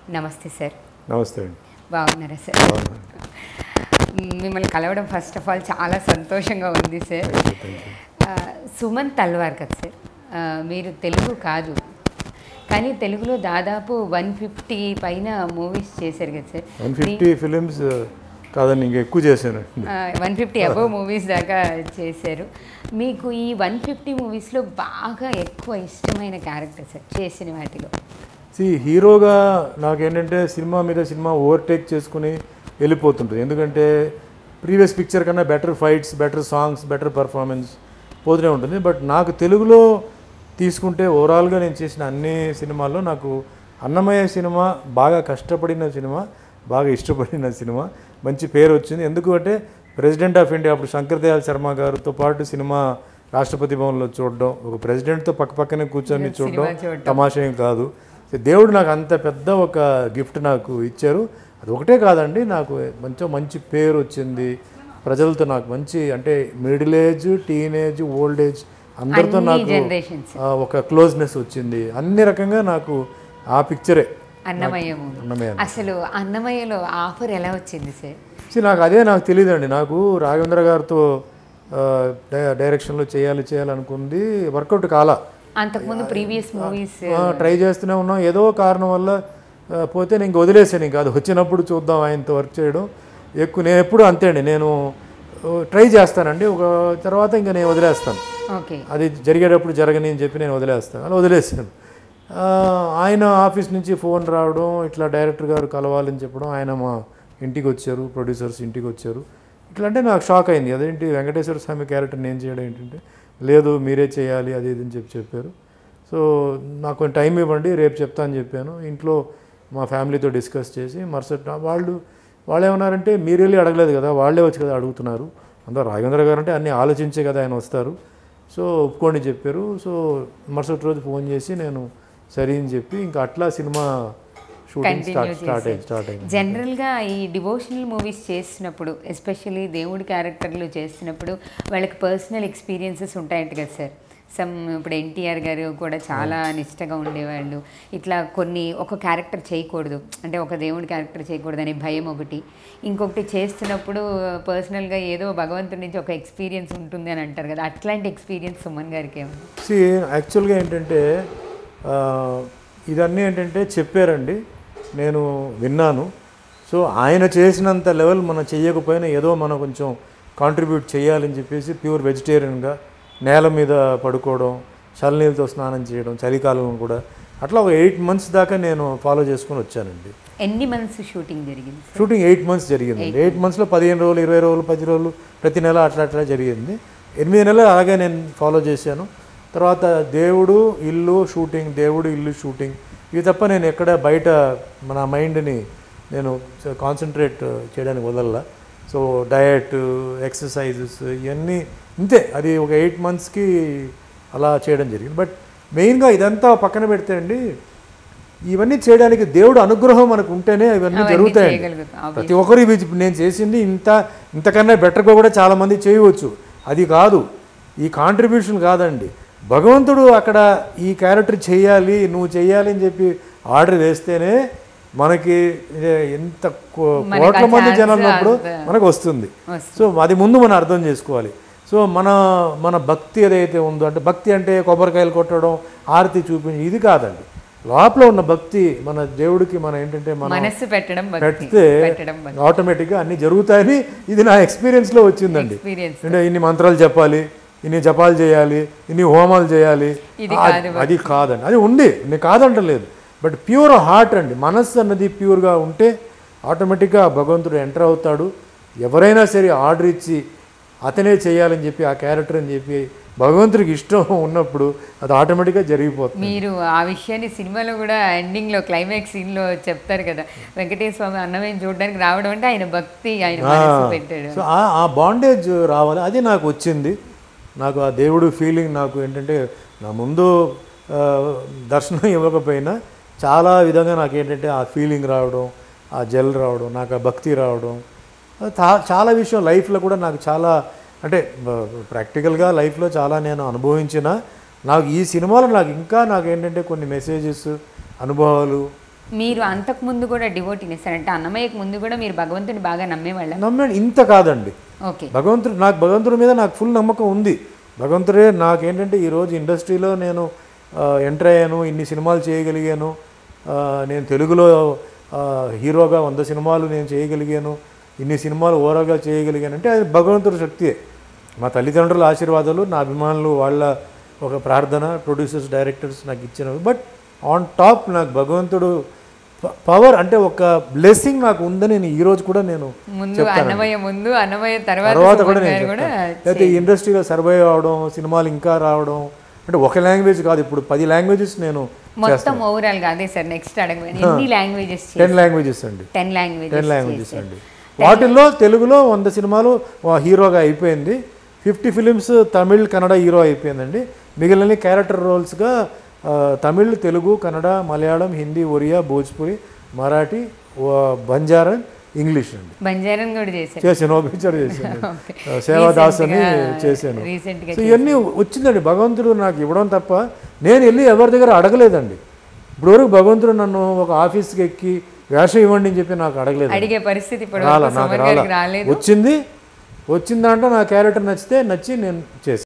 నమస్తే సార్ నమస్తే అండి బాగున్నారా సార్ మిమ్మల్ని కలవడం ఫస్ట్ ఆఫ్ ఆల్ చాలా సంతోషంగా ఉంది సార్ ఆ, సుమన్ తల్వార్ కదా సార్ ఆ, మీరు తెలుగు కాదు కానీ తెలుగులో దాదాపు వన్ ఫిఫ్టీ పైన మూవీస్ చేశారు కదా సార్ వన్ ఫిఫ్టీ ఫిలిమ్స్ కాదండి ఇంకా ఎక్కువ చేశానండి వన్ ఫిఫ్టీ అబవ్ మూవీస్ దాకా చేశారు మీకు ఈ వన్ ఫిఫ్టీ మూవీస్లో బాగా ఎక్కువ ఇష్టమైన క్యారెక్టర్ సార్ చేసిన వాటిలో సి హీరోగా నాకేంటంటే సినిమా మీద సినిమా ఓవర్టేక్ చేసుకుని వెళ్ళిపోతుంటుంది ఎందుకంటే ప్రీవియస్ పిక్చర్ కన్నా better fights better songs better performance పోతూనే ఉంటుంది బట్ నాకు తెలుగులో తీసుకుంటే ఓవరాల్గా నేను చేసిన అన్ని సినిమాల్లో నాకు అన్నమయ్య సినిమా బాగా కష్టపడిన సినిమా బాగా ఇష్టపడిన సినిమా మంచి పేరు వచ్చింది ఎందుకు అంటే ప్రెసిడెంట్ ఆఫ్ ఇండియా అప్పుడు శంకర్ దయాళ్ శర్మ గారితో పాటు సినిమా రాష్ట్రపతి భవన్లో చూడడం ఒక ప్రెసిడెంట్తో పక్క పక్కనే కూర్చొని చూడడం చూడడం. తమాషా ఏం కాదు సో దేవుడు నాకు అంత పెద్ద ఒక గిఫ్ట్ నాకు ఇచ్చారు అది ఒకటే కాదండి నాకు మంచి మంచి పేరు వచ్చింది ప్రజలతో నాకు మంచి అంటే middle age teenage old age అందరితో అన్ని నాకు generations. ఆ, ఒక క్లోజ్నెస్ వచ్చింది అన్ని రకంగా నాకు ఆ పిక్చరే అన్నమయ్య మూవీ అన్నమయ్య అసలు అన్నమయ్యలో ఆఫర్ ఎలా వచ్చింది సార్ See, నాకు అదే నాకు తెలియదండి నాకు రాఘవేంద్ర గారితో ఆ, డై- డైరెక్షన్లో చేయాలి చేయాలనుకుంది వర్కౌట్ కాలా అంతకుముందు ప్రీవియస్ మూవీస్ ఆ, ట్రై చేస్తూనే ఉన్నాం ఏదో కారణం వల్ల ఆ, పోతే నేను ఇంక వదిలేసాను ఇంకా అది వచ్చినప్పుడు చూద్దాం ఆయనతో వర్క్ చేయడం ఎక్కువ నేను ఎప్పుడు అంతే అండి నేను ఆ, ట్రై చేస్తానండి ఒక తర్వాత ఇంకా నేను వదిలేస్తాను ఓకే అది జరిగేటప్పుడు జరగని అని చెప్పి నేను వదిలేస్తాను అలా వదిలేసాను ఆ, ఆయన ఆఫీస్ నుంచి ఫోన్ రావడం ఇట్లా డైరెక్టర్ గారు కలవాలని చెప్పడం ఆయన మా ఇంటికి వచ్చారు ప్రొడ్యూసర్స్ ఇంటికి వచ్చారు ఇట్లా అంటే నాకు షాక్ అయింది అదేంటి వెంకటేశ్వర స్వామి క్యారెక్టర్ నేను చేయడం ఏంటంటే లేదు మీరే చేయాలి అది ఇది అని చెప్పి చెప్పారు సో నాకు కొంచెం టైం ఇవ్వండి రేపు చెప్తా అని చెప్పాను ఇంట్లో మా ఫ్యామిలీతో డిస్కస్ చేసి మరుసటి నా- వాళ్ళు వాళ్ళు ఏమన్నారంటే మీరు వెళ్ళి అడగలేదు కదా వాళ్ళే వచ్చి కదా అడుగుతున్నారు అందరూ రాఘవేంద్ర గారు అంటే అన్నీ ఆలోచించే కదా ఆయన వస్తారు సో ఒప్పుకోండి చెప్పారు సో మరుసటి రోజు ఫోన్ చేసి నేను సరే అని చెప్పి ఇంకా అట్లా సినిమా షూటింగ్ స్టార్ట్ స్టార్ట్ అయింది స్టార్ట్ అయింది జనరల్గా ఈ డివోషనల్ మూవీస్ చేసినప్పుడు ఎస్పెషల్లీ దేవుడి క్యారెక్టర్లు చేసినప్పుడు వాళ్ళకి పర్సనల్ ఎక్స్పీరియన్సెస్ ఉంటాయంట కదా సార్ సమ్ ఇప్పుడు ఎన్టీఆర్ గారు కూడా చాలా నిష్టగా ఉండేవాళ్ళు ఇట్లా కొన్ని ఒక క్యారెక్టర్ చేయకూడదు అంటే ఒక దేవుడి క్యారెక్టర్ చేయకూడదు అనే భయం ఒకటి ఇంకొకటి చేస్తున్నప్పుడు పర్సనల్గా ఏదో భగవంతుడి నుంచి ఒక ఎక్స్పీరియన్స్ ఉంటుంది అని అంటారు కదా అట్లాంటి ఎక్స్పీరియన్స్ సుమన్ గారికి ఏమన్నా సి యాక్చువల్గా ఏంటంటే ఆ, ఇదన్నీ ఏంటంటే చెప్పారండి నేను విన్నాను సో ఆయన చేసినంత లెవెల్ మనం చేయకపోయినా ఏదో మనం కొంచెం కాంట్రిబ్యూట్ చేయాలని చెప్పేసి ప్యూర్ వెజిటేరియన్గా నేల మీద పడుకోవడం చల్లనీళ్ళతో స్నానం చేయడం చలికాలంలో కూడా అట్లా ఒక ఎయిట్ మంత్స్ దాకా నేను ఫాలో చేసుకొని వచ్చానండి ఎన్ని మంత్స్ షూటింగ్ జరిగింది సార్ షూటింగ్ ఎయిట్ మంత్స్ జరిగింది ఎయిట్ మంత్స్లో పదిహేను రోజులు ఇరవై రోజులు పది రోజులు ప్రతి నెల అట్లా అట్లా జరిగింది ఎనిమిది నెలలు అలాగే నేను ఫాలో చేశాను తర్వాత దేవుడు ఇల్లు షూటింగ్ దేవుడు ఇల్లు షూటింగ్ ఇవి తప్ప నేను ఎక్కడ బయట మన మైండ్ని నేను కాన్సన్ట్రేట్ చేయడానికి వదల్లా సో డయట్ ఎక్సర్సైజెస్ ఇవన్నీ ఇంతే అది ఒక ఎయిట్ మంత్స్కి అలా చేయడం జరిగింది బట్ మెయిన్గా ఇదంతా పక్కన పెడితే అండి ఇవన్నీ చేయడానికి దేవుడు అనుగ్రహం మనకు ఉంటేనే ఇవన్నీ అవన్నీ జరుగుతాయండి చేయగలుగుతాం, ప్రతి ఒక్కరు ఇవి నేను చేసింది ఇంత ఇంతకన్నా బెటర్గా కూడా చాలామంది చేయవచ్చు అది కాదు ఈ కాంట్రిబ్యూషన్ కాదండి భగవంతుడు అక్కడ ఈ క్యారెక్టర్ చేయాలి నువ్వు చేయాలి అని చెప్పి ఆర్డర్ వేస్తేనే మనకి ఏ, ఎంత కో- మనకి కోట్ల ఆ మంది chance జనాలు ఉన్నప్పుడు అంత- మనకు వస్తుంది వస్తుంది. సో అది ముందు మనం అర్థం చేసుకోవాలి సో మన మన భక్తి ఏదైతే ఉందో అంటే భక్తి అంటే కొబ్బరికాయలు కొట్టడం ఆరతి చూపించి ఇది కాదండి లోపల ఉన్న భక్తి మన దేవుడికి మన ఏంటంటే మన మనస్సు పెట్టడం భక్తి పెడితే పెట్టడం భక్తి ఆటోమేటిక్గా అన్నీ జరుగుతాయని ఇది నా ఎక్స్పీరియన్స్లో వచ్చిందండి ఎక్స్పీరియన్స్ అంటే ఇన్ని మంత్రాలు చెప్పాలి ఇన్ని జపాలు చేయాలి ఇన్ని హోమాలు చేయాలి ఇది ఆ- కాదు అది కాదండి అది ఉంది నేను కాదంటలేదు బట్ ప్యూర్ హార్ట్ అండి మనస్సు అన్నది ప్యూర్గా ఉంటే ఆటోమేటిక్గా భగవంతుడు ఎంటర్ అవుతాడు ఎవరైనా సరే ఆర్డర్ ఇచ్చి అతనే చేయాలని చెప్పి ఆ క్యారెక్టర్ అని చెప్పి భగవంతుడికి ఇష్టం ఉన్నప్పుడు అది ఆటోమేటిక్గా జరిగిపోతుంది మీరు ఆ విషయాన్ని సినిమాలో కూడా ఎండింగ్ లో క్లైమాక్స్ సీన్ లో చెప్తారు కదా వెంకటేశ్వర స్వామి అన్నమయ్య చూడడానికి రావడం అంటే ఆయన భక్తి ఆయన మనసు పెట్టాడు సో ఆ ఆ బాండేజ్ రావాలి అది నాకు వచ్చింది నాకు ఆ దేవుడు ఫీలింగ్ నాకు ఏంటంటే నా ముందు ఆ, దర్శనం ఇవ్వకపోయినా చాలా విధంగా నాకు ఏంటంటే ఆ ఫీలింగ్ రావడం ఆ జల్ రావడం నాకు ఆ భక్తి రావడం తా- చాలా విషయం లైఫ్లో కూడా నాకు చాలా అంటే ప్రాక్టికల్గా లైఫ్లో చాలా నేను అనుభవించిన నాకు ఈ సినిమాలో నాకు ఇంకా నాకు ఏంటంటే కొన్ని మెసేజెస్ అనుభవాలు మీరు అంతకు ముందు కూడా డివోటీని సార్ అంటే అన్నమయ్యకు ముందు కూడా మీరు భగవంతుని బాగా నమ్మేవాళ్ళ నమ్మాడు ఇంత కాదండి ఓకే భగవంతుడు నాకు భగవంతుడి మీద నాకు ఫుల్ నమ్మకం ఉంది భగవంతుడే నాకేంటంటే ఈరోజు ఇండస్ట్రీలో నేను ఎంటర్ అయ్యాను ఇన్ని సినిమాలు చేయగలిగాను ఆ, నేను తెలుగులో ఆ, హీరోగా వంద సినిమాలు నేను చేయగలిగాను ఇన్ని సినిమాలు ఓవరాల్గా చేయగలిగాను అంటే అది భగవంతుడి శక్తియే మా తల్లిదండ్రుల ఆశీర్వాదాలు నా అభిమానులు వాళ్ళ ఒక ప్రార్థన ప్రొడ్యూసర్స్ డైరెక్టర్స్ నాకు ఇచ్చినవి బట్ ఆన్ టాప్ నాకు భగవంతుడు పవర్ అంటే ఒక బ్లెస్సింగ్ నాకు ఉందని నేను ఈ రోజు కూడా నేను ముందు అన్నమయ్య ముందు అన్నమయ్య తర్వాత తర్వాత కూడా సుమన్ నేను గారు కూడా చెప్తాను. లేకపోతే ఈ ఇండస్ట్రీలో సర్వైవ్ అవడం సినిమాలు ఇంకా రావడం అంటే ఒక లాంగ్వేజ్ కాదు ఇప్పుడు పది లాంగ్వేజెస్ నేను మొత్తం ఓవరాల్ గా అదే సార్ నెక్స్ట్ అడగమని ఎన్ని లాంగ్వేజెస్ టెన్ లాంగ్వేజెస్ అండి టెన్ టెన్ లాంగ్వేజెస్ లాంగ్వేజెస్ అండి వాటిల్లో తెలుగులో వంద సినిమాలు ఆ హీరోగా అయిపోయింది fifty films Tamil Kannada hero అయిపోయిందండి మిగిలిన క్యారెక్టర్ రోల్స్గా ఆ, తమిళ్ తెలుగు కన్నడ మలయాళం హిందీ ఒరియా భోజ్పురి మరాఠీ వా- బంజారా ఇంగ్లీష్ అండి బంజారన్ కూడా చేశారు చేశాను ఓ పిక్చర్ చేశాను ఆ, సేవాదాస్ అని చేశాను రీసెంట్ గా సో ఇవన్నీ వచ్చిందండి భగవంతుడు నాకు ఇవ్వడం తప్ప నేను వెళ్ళి ఎవరి దగ్గర అడగలేదండి ఇప్పటివరకు భగవంతుడు నన్ను ఒక ఆఫీస్కి ఎక్కి వేషం ఇవ్వండి అని చెప్పి నాకు అడగలేదు అడిగే పరిస్థితి ఇప్పుడు రాలా వరకు నాకు సుమన్ రాలా గారికి రాలేదు వచ్చింది వచ్చిందంటే నా క్యారెక్టర్ నచ్చితే నచ్చి నేను చేశాను